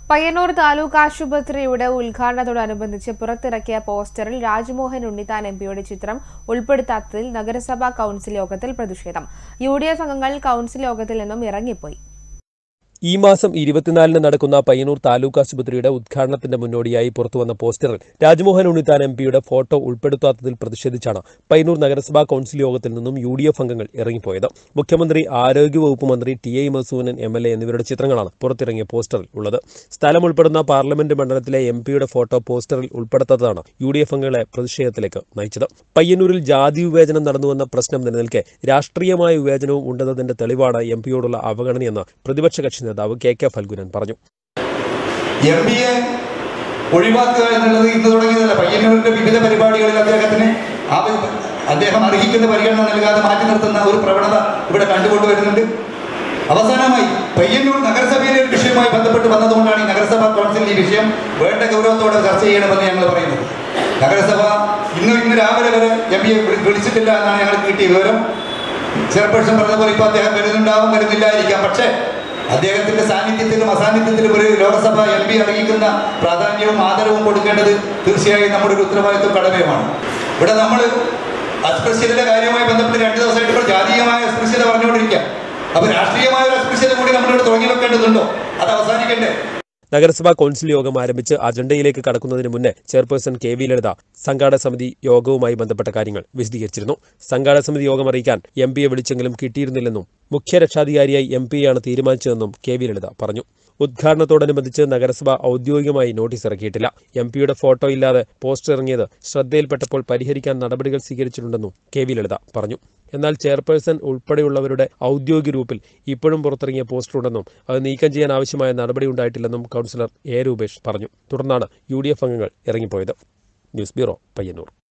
പയ്യന്നൂർ താലൂക്ക് ആശുപത്രിയുടെ ഉദ്ഘാടനത്തോടനുബന്ധിച്ച് പുറത്തിറക്കിയ പോസ്റ്ററിൽ രാജ്മോഹൻ ഉണ്ണിത്താൻ എംപിയുടെ ചിത്രം ഉൾപ്പെടുത്താത്തതിൽ നഗരസഭാ കൌൺസിൽ യോഗത്തിൽ പ്രതിഷേധം യു ഡി എഫ് അംഗങ്ങൾ കൌൺസിൽ യോഗത്തിൽ നിന്നും ഇറങ്ങിപ്പോയി ഈ മാസം ഇരുപത്തിനാലിന് നടക്കുന്ന പയ്യന്നൂർ താലൂക്ക് ആശുപത്രിയുടെ ഉദ്ഘാടനത്തിന്റെ മുന്നോടിയായി പുറത്തുവന്ന പോസ്റ്ററിൽ രാജ്മോഹൻ ഉണ്ണിത്താൻ എം പിയുടെ ഫോട്ടോ ഉൾപ്പെടുത്താത്തതിൽ പ്രതിഷേധിച്ചാണ് പയ്യന്നൂർ നഗരസഭാ കൌൺസിൽ യോഗത്തിൽ നിന്നും യു ഡി എഫ് അംഗങ്ങൾ ഇറങ്ങിപ്പോയത് മുഖ്യമന്ത്രി ആരോഗ്യവകുപ്പ് മന്ത്രി ടി ഐ മസൂനൻ എം എൽ എ എന്നിവരുടെ ചിത്രങ്ങളാണ് പുറത്തിറങ്ങിയ പോസ്റ്ററിൽ ഉള്ളത് സ്ഥലം ഉൾപ്പെടുന്ന പാർലമെന്റ് മണ്ഡലത്തിലെ എം പിയുടെ ഫോട്ടോ പോസ്റ്ററിൽ ഉൾപ്പെടുത്താത്തതാണ് യു ഡി എഫ് അംഗങ്ങളെ പ്രതിഷേധത്തിലേക്ക് നയിച്ചത് പയ്യന്നൂരിൽ ജാതി വിവേചനം നടന്നുവെന്ന പ്രശ്നം നിലനിൽക്കെ രാഷ്ട്രീയമായ വിവേചനവും ഉണ്ടെന്നതിന്റെ തെളിവാണ് എം പിയോടുള്ള അവഗണനയെന്ന് പ്രതിപക്ഷ കക്ഷി നേതാവ് കെ കെ ഫൽഗുനൻ പറഞ്ഞു എം പി എ ഒഴിവാക്കുക എന്നുള്ളത് ഇന്ന് തുടങ്ങിയതല്ല പയ്യന്നൂരിന്റെ വിവിധ പരിപാടികളിൽ അദ്ദേഹത്തിന് ആവ- അദ്ദേഹം അർഹിക്കുന്ന പരിഗണന നൽകാതെ മാറ്റി നിർത്തുന്ന ഒരു പ്രവണത ഇവിടെ കണ്ടുകൊണ്ടുവരുന്നുണ്ട് അവസാനമായി പയ്യന്നൂർ നഗരസഭയിലെ ഒരു വിഷയവുമായി ബന്ധപ്പെട്ട് വന്നതുകൊണ്ടാണ് ഈ നഗരസഭാ കൗൺസിൽ ഈ വിഷയം വേണ്ട ഗൗരവത്തോടെ ചർച്ച ചെയ്യണമെന്ന് ഞങ്ങൾ പറയുന്നത് നഗരസഭ ഇന്ന് ഇന്ന് രാവിലെ വരെ എം പിയെ വിളിച്ചിട്ടില്ല എന്നാണ് ഞങ്ങൾക്ക് കിട്ടിയ വിവരം ചെയർപേഴ്സൺ പറഞ്ഞ പോലെ ഇപ്പോൾ അദ്ദേഹം വരുന്നുണ്ടാവും വരുന്നില്ലായിരിക്കാം പക്ഷേ അദ്ദേഹത്തിന്റെ സാന്നിധ്യത്തിലും അസാന്നിധ്യത്തിലും ഒരു ലോകസഭ എം പി അറിയിക്കുന്ന പ്രാധാന്യവും ആദരവും കൊടുക്കേണ്ടത് തീർച്ചയായും നമ്മുടെ ഒരു ഉത്തരവാദിത്വം കടമയുമാണ് ഇവിടെ നമ്മൾ അസ്പൃശ്യതയുടെ കാര്യവുമായി ബന്ധപ്പെട്ട് രണ്ട് ദിവസമായിട്ട് ഇപ്പോൾ ജാതീയമായ അസ്പൃശ്യത പറഞ്ഞുകൊണ്ടിരിക്കുക അപ്പൊ രാഷ്ട്രീയമായ ഒരു അസ്പൃശ്യത കൂടി നമ്മളിവിടെ തുടങ്ങി വെക്കേണ്ടതുണ്ടോ അത് അവസാനിക്കണ്ടേ നഗരസഭാ കൌൺസിൽ യോഗം ആരംഭിച്ച് അജണ്ടയിലേക്ക് കടക്കുന്നതിന് മുന്നേ ചെയർപേഴ്സൺ കെ വി ലളിത സംഘാടക സമിതി യോഗവുമായി ബന്ധപ്പെട്ട കാര്യങ്ങൾ വിശദീകരിച്ചിരുന്നു സംഘാടക സമിതി യോഗം അറിയിക്കാൻ എം പിയെ വിളിച്ചെങ്കിലും കിട്ടിയിരുന്നില്ലെന്നും മുഖ്യ രക്ഷാധികാരിയായി എം പിയാണ് തീരുമാനിച്ചതെന്നും കെ വി ലളിത പറഞ്ഞു ഉദ്ഘാടനത്തോടനുബന്ധിച്ച് നഗരസഭ ഔദ്യോഗികമായി നോട്ടീസ് ഇറക്കിയിട്ടില്ല എം പിയുടെ ഫോട്ടോ ഇല്ലാതെ പോസ്റ്റർ ഇറങ്ങിയത് ശ്രദ്ധയിൽപ്പെട്ടപ്പോൾ പരിഹരിക്കാൻ നടപടികൾ സ്വീകരിച്ചിട്ടുണ്ടെന്നും കെ വി ലളിത പറഞ്ഞു എന്നാൽ ചെയർപേഴ്സൺ ഉൾപ്പെടെയുള്ളവരുടെ ഔദ്യോഗിക ഗ്രൂപ്പിൽ ഇപ്പോഴും പുറത്തിറങ്ങിയ പോസ്റ്റർ ഉണ്ടെന്നും അത് നീക്കം ചെയ്യാൻ ആവശ്യമായ നടപടി ഉണ്ടായിട്ടില്ലെന്നും കൗൺസിലർ എ രൂപേഷ് പറഞ്ഞു തുടർന്നാണ് യു അംഗങ്ങൾ ഇറങ്ങിപ്പോയത് ന്യൂസ് ബ്യൂറോ പയ്യന്നൂർ